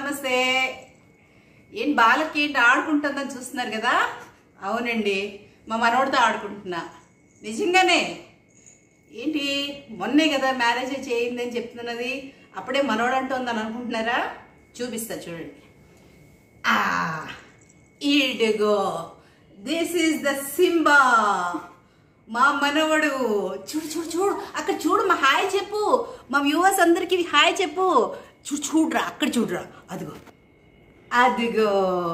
నమస్తే ఏం బాలకి ఏంటి ఆడుకుంటుందని చూస్తున్నారు కదా అవునండి మా మనోడితో ఆడుకుంటున్నా నిజంగానే ఏంటి మొన్నే కదా మ్యారేజ్ చేయిందని చెప్తున్నది అప్పుడే మనోడు అంటుందని అనుకుంటున్నారా చూపిస్తా చూడండి ఆ ఈడుగో దిస్ ఈస్ ద సింబా మా మనవడు చూడు చూడు చూడు అక్కడ చూడు మా హాయ్ చెప్పు మా వ్యూవర్స్ అందరికి హాయ్ చెప్పు చూడు చూడురా అక్కడ చూడురా అదిగో అదిగో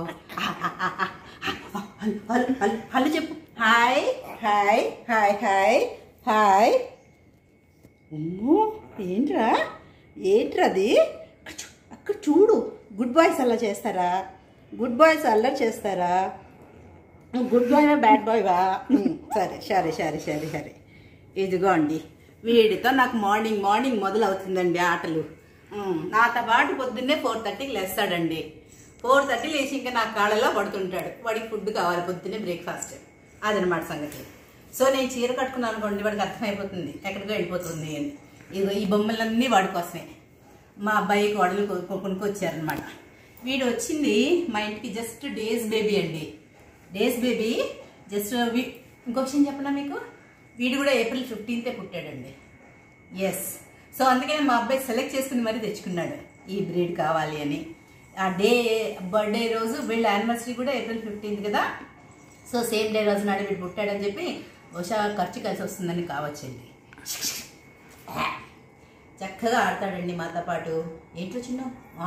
హలో హలో హలో చెప్పు hi hi hi hi hi అమ్మో ఏంట్రా ఏంట్రా అది అక్కడ చూ- అక్కడ చూడు గుడ్ బాయ్స్ అలా చేస్తారా గుడ్ బాయ్స్ అల్లరి చేస్తారా నువ్వు గుడ్ బాయ్వా బ్యాడ్ బాయ్వా ఉమ్, సరే సరే సరే సరే సరే ఇదిగో అండి వీడితో నాకు మార్నింగ్ మార్నింగ్ మొదలవుతుందండి ఆటలు ఉమ్, నాతో పాటు పొద్దున్నే ఫోర్ థర్టీకి లేస్తాడండి ఫోర్ థర్టీ లేచి ఇంకా నా కాళ్ళలో పడుతుంటాడు వాడికి ఫుడ్ కావాలి పొద్దున్నే బ్రేక్ఫాస్ట్ అదనమాట సంగతి సో నేను చీర కట్టుకున్నాను అనుకోండి వాడికి అర్థమైపోతుంది ఎక్కడికో వెళ్ళిపోతుంది అని ఇదిగో ఈ బొమ్మలన్నీ వాడి కోసమే మా అబ్బాయికి వడలు కొ- కొనుక్కొచ్చారనమాట వీడు వచ్చింది మా ఇంటికి జస్ట్ డేస్ బేబీ అండి డేస్ బేబీ జస్ట్ వీ- ఇంకో విషయం చెప్పనా మీకు వీడు కూడా ఏప్రిల్ ఫిఫ్టీన్తే పుట్టాడండి ఎస్ సో అందుకని మా అబ్బాయి సెలెక్ట్ చేసుకుని మరీ తెచ్చుకున్నాడు ఈ బ్రీడ్ కావాలి అని ఆ డే బర్త్డే రోజు వీళ్ళ యానివర్సరీ కూడా ఏప్రిల్ ఫిఫ్టీన్త్ కదా సో సేమ్ డే రోజు నాడు వీడు పుట్టాడని చెప్పి బహుశా ఖర్చు కలిసి వస్తుందని కావచ్చండి చక్కగా ఆడతాడండి మాతో పాటు ఏంటో చిన్న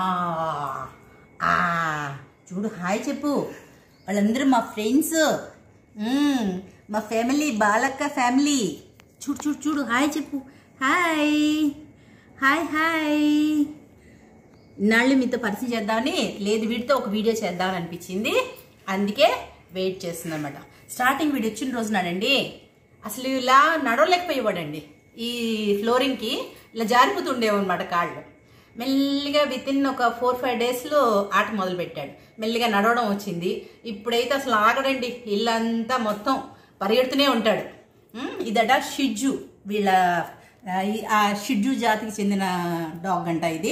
చూడు హాయ్ చెప్పు వాళ్ళందరూ మా ఫ్రెండ్స్ మ్మ్, మా ఫ్యామిలీ బాలక్క ఫ్యామిలీ చూడు చూడు చూడు హాయ్ చెప్పు హాయ్ హాయ్ హాయ్ ఇన్నాళ్ళు మీతో పరిచయం చేద్దామని లేదు వీడితో ఒక వీడియో చేద్దామని అనిపించింది అందుకే వెయిట్ చేస్తుందన్నమాట స్టార్టింగ్ వీడియో వచ్చిన రోజు నాడండి అసలు ఇలా నడవలేకపోయేవాడండి ఈ ఫ్లోరింగ్కి ఇలా జారిపోతుండేవి అనమాట కాళ్ళు మెల్లిగా విత్ ఇన్ ఒక ఫోర్ ఫైవ్ డేస్లో ఆట మొదలు పెట్టాడు మెల్లిగా నడవడం వచ్చింది ఇప్పుడైతే అసలు ఆగడండి ఇల్లంతా మొత్తం పరిగెడుతూనే ఉంటాడు ఉమ్, ఇదట షిడ్జు వీళ్ళ ఆ, ఈ- ఆ షిడ్జు జాతికి చెందిన డాగ్ అంట ఇది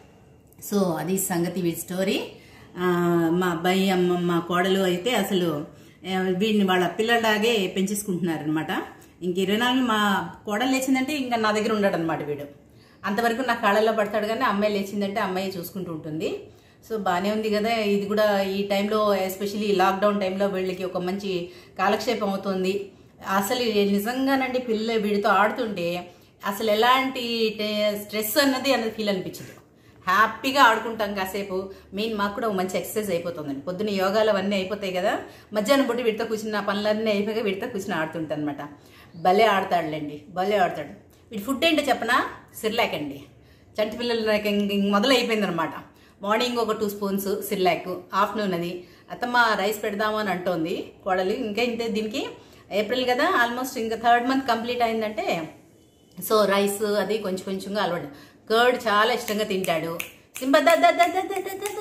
సో అది సంగతి వీడి స్టోరీ ఆ, మా అబ్బాయి అమ్మ మా కోడలు అయితే అసలు ఆ, వీడిని వాళ్ళ పిల్లలాగే పెంచేసుకుంటున్నారు అనమాట ఇంక ఇరవై నాలుగు మా కోడలు లేచిందంటే ఇంకా నా దగ్గర ఉండడు అనమాట వీడు అంతవరకు నా కాళ్ళల్లో పడతాడు కానీ అమ్మాయి లేచిందంటే అమ్మాయి చూసుకుంటూ ఉంటుంది సో బాగానే ఉంది కదా ఇది కూడా ఈ టైంలో ఎస్పెషల్లీ లాక్డౌన్ టైంలో వీళ్ళకి ఒక మంచి కాలక్షేపం అవుతుంది అసలు నిజంగానండి పిల్ల వీడితో ఆడుతుంటే అసలు ఎలాంటి టే- స్ట్రెస్ అన్నది అన్నది ఫీల్ అనిపించదు హ్యాపీగా ఆడుకుంటాం కాసేపు మెయిన్ మాకు కూడా ఒక మంచి ఎక్సర్సైజ్ అయిపోతుందండి పొద్దున్న యోగాలు అవన్నీ అయిపోతాయి కదా మధ్యాహ్నం పుట్టి వీడితో కూర్చున్న పనులన్నీ అయిపోయాక వీడితో కూర్చుని ఆడుతుంటాను అనమాట భలే ఆడతాడులేండి భలే ఆడతాడు వీడి ఫుడ్ ఏంటో చెప్పనా సిర్లాక్ అండి చంటి పిల్లలు నాకు ఇంక ఇంక మొదలైపోయింది అనమాట మార్నింగ్ ఒక టూ స్పూన్స్ సిర్లాక్ ఆఫ్టర్నూన్ అది అత్తమ్మ రైస్ పెడదాము అని అంటోంది కోడలు ఇంకా ఇంతే దీనికి ఏప్రిల్ కదా ఆల్మోస్ట్ ఇంకా థర్డ్ మంత్ కంప్లీట్ అయిందంటే సో రైస్ అది కొంచెం కొంచెంగా అలవాటు కర్డ్ చాలా ఇష్టంగా తింటాడు సింబ ద ద ద ద ద ద ద ద.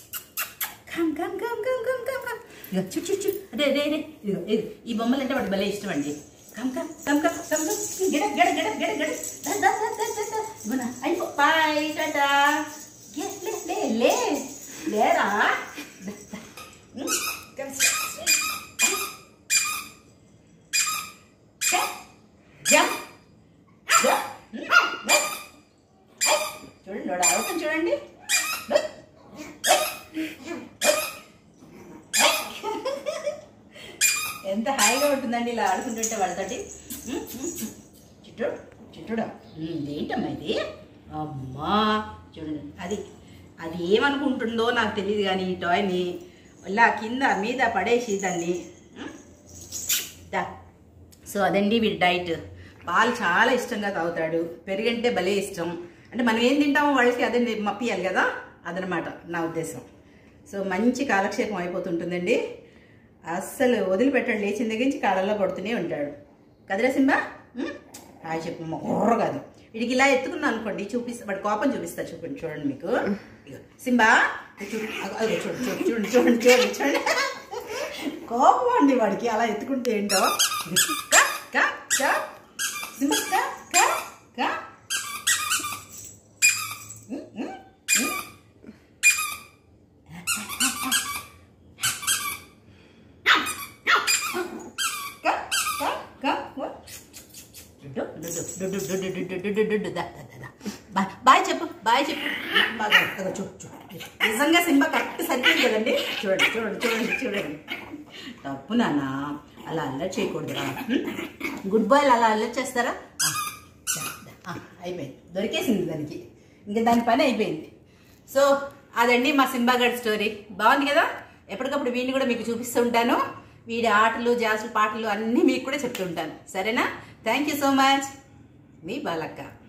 Come come come come come come come ఇదిగో చు చు చు అదే అదే అదే ఇదిగో ఇది ఈ బొమ్మలు అంటే వాడు భలే ఇష్టం అండి come come come come come come గడ గడ గడ గడ గడ ద ద ద ద ద ద ఇవ్వనా అయిపో బాయ్ టాటా లే లే లే లే లేరా ద, ద. ఉమ్, కమ్ జంప్ జంప్ చూడండి వాడు ఆడటం చూడండి ఎంత హాయిగా ఉంటుందండి ఇలా ఆడుకుంటుంటే వాళ్ళతోటి చుట్టూ చుట్టూడా ఏంటమ్మా ఇది అమ్మా చూడండి అది అది ఏమనుకుంటుందో నాకు తెలియదు కానీ ఈ టాయ్ని ఇలా కింద మీద పడేసి దాన్ని ఉమ్, దా సో అదండి వీడి డైట్ పాలు చాలా ఇష్టంగా తాగుతాడు పెరుగంటే భలే ఇష్టం అంటే మనం ఏం తింటామో వాళ్ళకి అదే మప్పియాలి కదా అదనమాట నా ఉద్దేశం సో మంచి కాలక్షేపం అయిపోతుంటుందండి అస్సలు వదిలిపెట్టాడు లేచిన దగ్గర నుంచి కాళ్ళల్లో పడుతూనే ఉంటాడు కదరా సింబా ఉమ్? హాయ్ చెప్పు మొర్ర కాదు వీడికి ఇలా ఎత్తుకున్నాను అనుకోండి చూపిస్తా వాడి కోపం చూపిస్తా చూపండి చూడండి మీకు ఇగో, సింబా చూడు అగో, అగో, చూడండి చూడండి చూడండి చూడండి చూడండి చూడండి కోపం అండి వాడికి అలా ఎత్తుకుంటే ఏంటో కా, కా, కా. సింబా, కా, కా, కా. ఉమ్, ఉమ్, ఉమ్. డుడ్డు డుడ్డు డుడ్డు డుడ్డు డుడ్డు దా దా, దా, దా. బాయ్ బాయ్ చెప్పు బాయ్ చెప్పు బాగా అదిగో చూడు చూడు నిజంగా సింబా కరెక్ట్ సరిపోయింది కదండి చూడండి చూడండి చూడండి చూడండి తప్పు నాన్న అలా అల్లరి చేయకూడదురా గుడ్ బాయ్లు అలా అల్లరి చేస్తారా ఆ, దా, దా. ఆ, అయిపోయింది దొరికేసింది దానికి ఇంకా దాని పని అయిపోయింది సో అదండి మా సింబాగడ్ స్టోరీ బాగుంది కదా ఎప్పటికప్పుడు వీడిని కూడా మీకు చూపిస్తూ ఉంటాను వీడి ఆటలు జాసులు పాటలు అన్నీ మీకు కూడా చెప్తూ ఉంటాను సరేనా థ్యాంక్ యూ సో మచ్ మీ బాలక్క